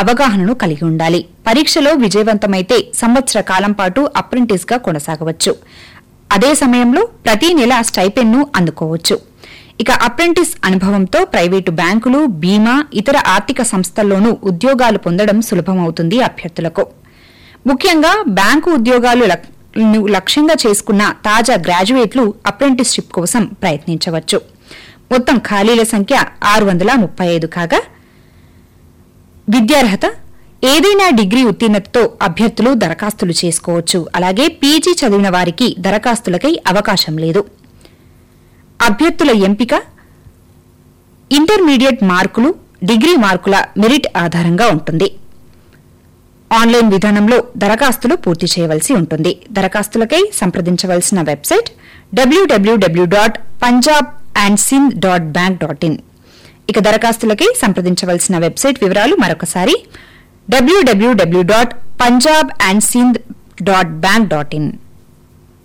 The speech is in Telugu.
అవగాహనను కలిగి ఉండాలి పరీక్షలో విజయవంతమైతే సంవత్సర కాలం పాటు అప్రెంటిస్ గా కొనసాగవచ్చు అదే సమయంలో ప్రతి నెల స్టైపెన్ను అందుకోవచ్చు ఇక అప్రెంటిస్ అనుభవంతో ప్రైవేటు బ్యాంకులు బీమా ఇతర ఆర్థిక సంస్థల్లోనూ ఉద్యోగాలు పొందడం సులభమవుతుంది అభ్యర్థులకు ముఖ్యంగా బ్యాంకు ఉద్యోగాలు లక్- ను లక్ష్యంగా చేసుకున్న తాజా గ్రాడ్యుయేట్లు అప్రెంటిస్షిప్ కోసం ప్రయత్నించవచ్చు మొత్తం ఖాళీల సంఖ్య ఆరు వందల ముప్పై ఐదు కాగా విద్యార్హత ఏదైనా డిగ్రీ ఉత్తీర్ణతతో అభ్యర్థులు దరఖాస్తులు చేసుకోవచ్చు అలాగే పీజీ చదివిన వారికి దరఖాస్తులకై అవకాశం లేదు అభ్యర్థుల ఎంపిక ఇంటర్మీడియట్ మార్కులు డిగ్రీ మార్కుల మెరిట్ ఆధారంగా ఉంటుంది ఆన్లైన్ విధానంలో దరఖాస్తులు పూర్తి చేయవలసి ఉంటుంది దరఖాస్తులకై సంప్రదించవలసిన website W W W dot Punjab and Sind dot bank dot in ఇక దరఖాస్తులకై సంప్రదించవలసిన వెబ్సైట్ వివరాలు మరొకసారి W W W dot Punjab and Sind dot bank dot in